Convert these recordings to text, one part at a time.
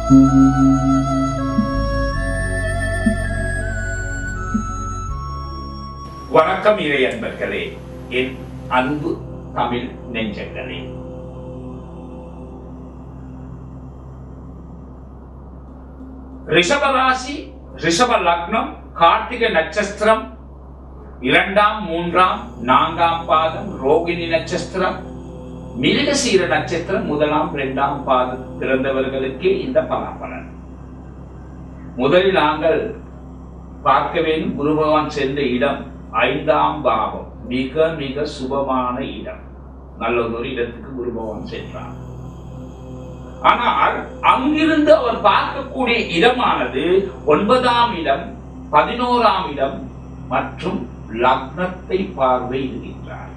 வணக்கம் இறை அன்பர்களே என் அன்பு தமிழ் நெஞ்சங்களே ரிஷபராசி ரிஷப லக்னம் கார்த்திகை நட்சத்திரம் இரண்டாம் மூன்றாம் நான்காம் பாதம் ரோகிணி நட்சத்திரம் மிருகசீர நட்சத்திரம் முதலாம் இரண்டாம் பாதம் பிறந்தவர்களுக்கே இந்த பலாபலன் முதலில் நாங்கள் பார்க்க வேண்டும் குரு பகவான் சென்ற இடம் ஐந்தாம் பாவம் மிக மிக சுபமான இடம் நல்ல ஒரு இடத்துக்கு குரு பகவான் சென்றார் ஆனால் அங்கிருந்து அவர் பார்க்கக்கூடிய இடமானது ஒன்பதாம் இடம் பதினோராம் இடம் மற்றும் லக்னத்தை பார்வையிடுகின்றார்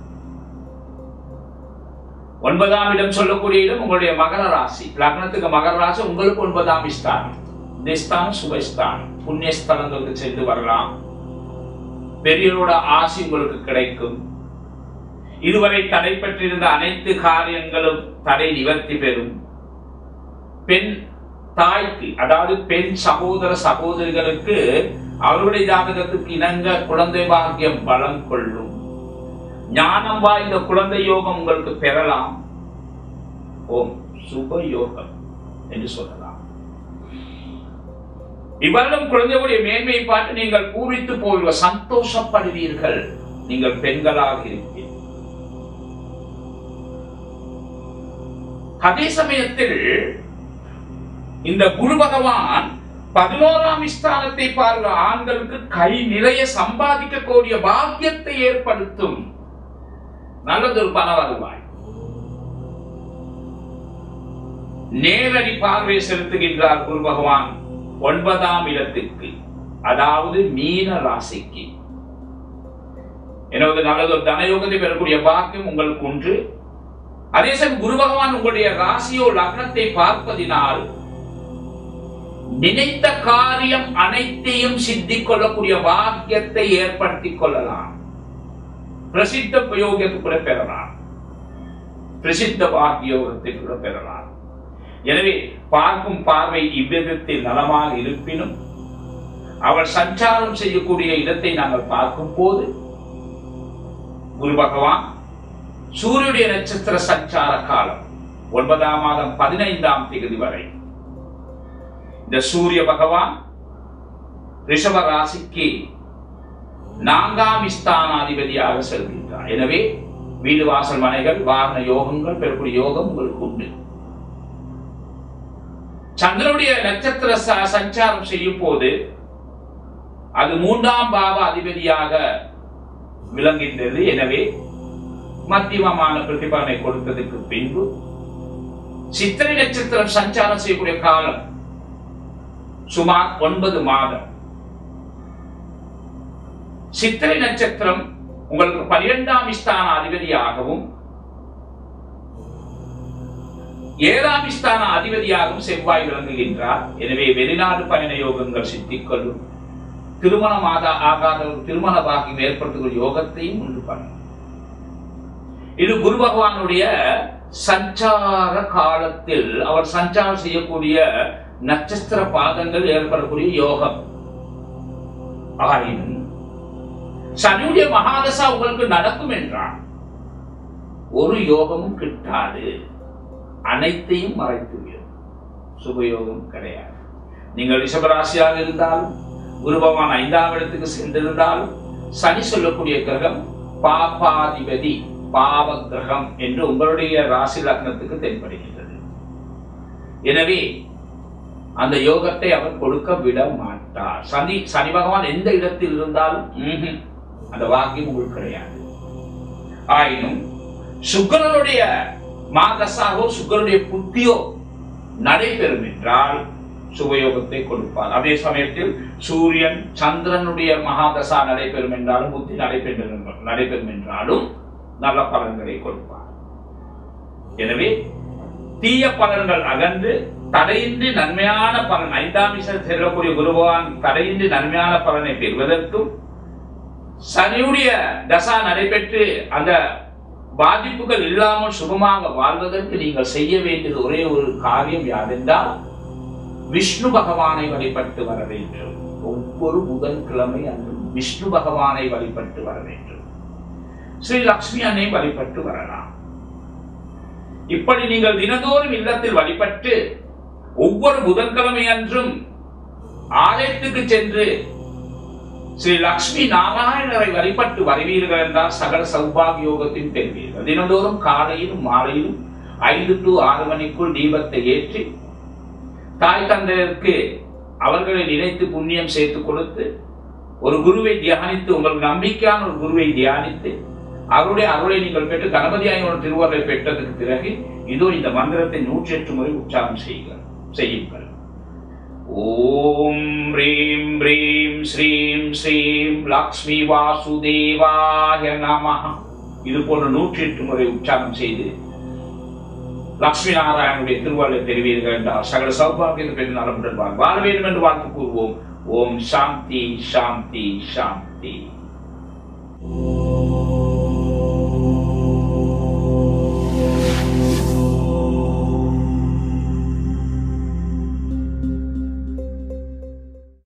ஒன்பதாம் இடம் சொல்லக்கூடிய இடம் உங்களுடைய மகர ராசி லக்னத்துக்கு மகர ராசி உங்களுக்கு ஒன்பதாம் ஸ்தானம் இந்த ஸ்தானம் சுபஸ்தானம் புண்ணிய ஸ்தலங்களுக்கு சென்று வரலாம் பெரியவரோட ஆசி உங்களுக்கு கிடைக்கும் இதுவரை தடைப்பட்டிருந்த அனைத்து காரியங்களும் தடை நிவர்த்தி பெறும் பெண் தாய்க்கு அதாவது பெண் சகோதர சகோதரிகளுக்கு அவருடைய ஜாதகத்துக்கு இணங்க குழந்தை பாக்கியம் பலம் கொள்ளும் ஞானம் வாய்ந்த குழந்தை யோகம் உங்களுக்கு பெறலாம் ஓம் சுப யோகம் என்று சொல்லலாம் இவ்வளவு குழந்தைகளுடைய மேன்மையை பார்த்து நீங்கள் பூரித்து போவீர்கள் சந்தோஷப்படுவீர்கள் நீங்கள் பெண்களாக இருப்பீர்கள் அதே சமயத்தில் இந்த குரு பகவான் பதினோராம் ஸ்தானத்தை பார்க்கிற ஆண்களுக்கு கை நிறைய சம்பாதிக்கக்கூடிய பாக்கியத்தை ஏற்படுத்தும் நல்லதொரு பண வருவாய் நேரடி பார்வை செலுத்துகின்றார் குரு பகவான் ஒன்பதாம் இடத்துக்கு அதாவது மீன ராசிக்கு எனது நல்லதொரு தனயோகத்தை பெறக்கூடிய பாக்கியம் உங்களுக்கு உண்டு அதே சமயம் குரு பகவான் உங்களுடைய ராசியோ லக்னத்தை பார்ப்பதினால் நினைத்த காரியம் அனைத்தையும் சித்திக் கொள்ளக்கூடிய பாக்கியத்தை ஏற்படுத்திக் கொள்ளலாம் பிரசித்த பிரயோகத்தை கூட பெறலாம் பிரசித்த பாக்கியோகத்தை கூட பெறலாம் எனவே பார்க்கும் பார்வை இவ்விதத்தில் நலமாக இருப்பினும் அவர் சஞ்சாரம் செய்யக்கூடிய இடத்தை நாங்கள் பார்க்கும் போது குரு பகவான் சூரியனுடைய நட்சத்திர சஞ்சார காலம் ஒன்பதாம் மாதம் பதினைந்தாம் தேதி வரை இந்த சூரிய பகவான் ரிஷப ராசிக்கு நான்காம் ஸ்தானாதிபதியாக செல்கின்றார் எனவே வீடு வாசல் மனைகள் வாகன யோகங்கள் பெறக்கூடிய யோகம் உங்களுக்கு உண்டு சந்திரனுடைய நட்சத்திர ச- சஞ்சாரம் செய்யும் போது அது மூன்றாம் பாவ அதிபதியாக விளங்குகின்றது எனவே மத்தியமமான பிரதிபலனை கொடுத்ததுக்கு பின்பு சித்திரை நட்சத்திரம் சஞ்சாரம் செய்யக்கூடிய காலம் சுமார் ஒன்பது மாதம் சித்திரை நட்சத்திரம் உங்களுக்கு பனிரெண்டாம் ஸ்தான அதிபதியாகவும் ஏழாம் ஸ்தான அதிபதியாகவும் செவ்வாய் விளங்குகின்றார் எனவே வெளிநாடு பயண யோகங்கள் சித்திக் கொள்ளும் திருமணம் ஆகா ஆகாத ஒரு திருமண பாக்கியம் ஏற்படுத்துகிற யோகத்தையும் உண்டு பண்ணும் இது குரு பகவானுடைய சஞ்சார காலத்தில் அவர் சஞ்சாரம் செய்யக்கூடிய நட்சத்திர பாதங்கள் ஏற்படக்கூடிய யோகம் ஆயினும் சனியுடைய மகாதசா உங்களுக்கு நடக்கும் என்றால் ஒரு யோகமும் கிட்டாது அனைத்தையும் மறைத்துவிடும் சுபயோகம் கிடையாது நீங்கள் ரிஷபராசியாக இருந்தாலும் குரு பகவான் ஐந்தாம் இடத்துக்கு சென்றிருந்தாலும் சனி சொல்லக்கூடிய கிரகம் பாபாதிபதி பாவ கிரகம் என்று உங்களுடைய ராசி லக்னத்துக்கு தென்படுகின்றது எனவே அந்த யோகத்தை அவர் கொடுக்க விட மாட்டார் சனி சனி பகவான் எந்த இடத்தில் இருந்தாலும் ம்ஹும், அந்த வாக்கியம் உங்களுக்கு கிடையாது ஆயினும் சுக்கரனுடைய மாதசாவோ சுக்கரனுடைய புத்தியோ நடைபெறும் என்றால் சுபயோகத்தை கொடுப்பார் அதே சமயத்தில் சூரியன் சந்திரனுடைய மகாதசா நடைபெறும் என்றாலும் புத்தி நடைபெறும் நடைபெறும் என்றாலும் நல்ல பலன்களை கொடுப்பார் எனவே தீய பலன்கள் அகன்று தடையின்றி நன்மையான பலன் ஐந்தாம் விஷயம் செல்லக்கூடிய குருபவான் தடையின்றி நன்மையான பலனை பெறுவதற்கும் சனியுடைய தசா நடைபெற்று அந்த பாதிப்புகள் இல்லாமல் சுகமாக வாழ்வதற்கு நீங்கள் செய்ய வேண்டியது ஒரே ஒரு காரியம் யாதென்றால் விஷ்ணு பகவானை வழிபட்டு வர வேண்டும் ஒவ்வொரு புதன்கிழமை அன்றும் விஷ்ணு பகவானை வழிபட்டு வர வேண்டும் ஸ்ரீ லக்ஷ்மி அன்னை வழிபட்டு வரலாம் இப்படி நீங்கள் தினதோறும் இல்லத்தில் வழிபட்டு ஒவ்வொரு புதன்கிழமை அன்றும் ஆலயத்துக்கு சென்று ஸ்ரீ லக்ஷ்மி நாராயணரை வழிபட்டு வருவீர்கள் என்றால் சகல சௌபாகிய யோகத்தையும் பெறுவீர்கள் தினந்தோறும் காலையிலும் மாலையிலும் ஐந்து டு ஆறு மணிக்குள் தீபத்தை ஏற்றி தாய் தந்தையருக்கு அவர்களை நினைத்து புண்ணியம் சேர்த்து கொடுத்து ஒரு குருவை தியானித்து உங்கள் நம்பிக்கையான ஒரு குருவை தியானித்து அவருடைய அருளை நீங்கள் பெற்று கணபதி ஆயோட திருவருளை பெற்றதுக்கு பிறகு இதோ இந்த மந்திரத்தை நூற்றி எட்டு முறை உச்சாரம் செய்யுங்கள் செய்யுங்கள் ஓம் ரீம் ரீம் ஸ்ரீம் ஸ்ரீம் லக்ஷ்மி வாசுதேவாய நமஹ இது போன்ற நூற்றி எட்டு முறை உச்சாரம் செய்து லக்ஷ்மி நாராயணனுடைய திருவாளை பெறுவீர்கள் என்றால் சகல சௌபாகியத்தை பெற்று நலமுடன் வாழ் வாழ வேண்டும் என்று வாழ்த்து கூறுவோம் ஓம் சாந்தி சாந்தி சாந்தி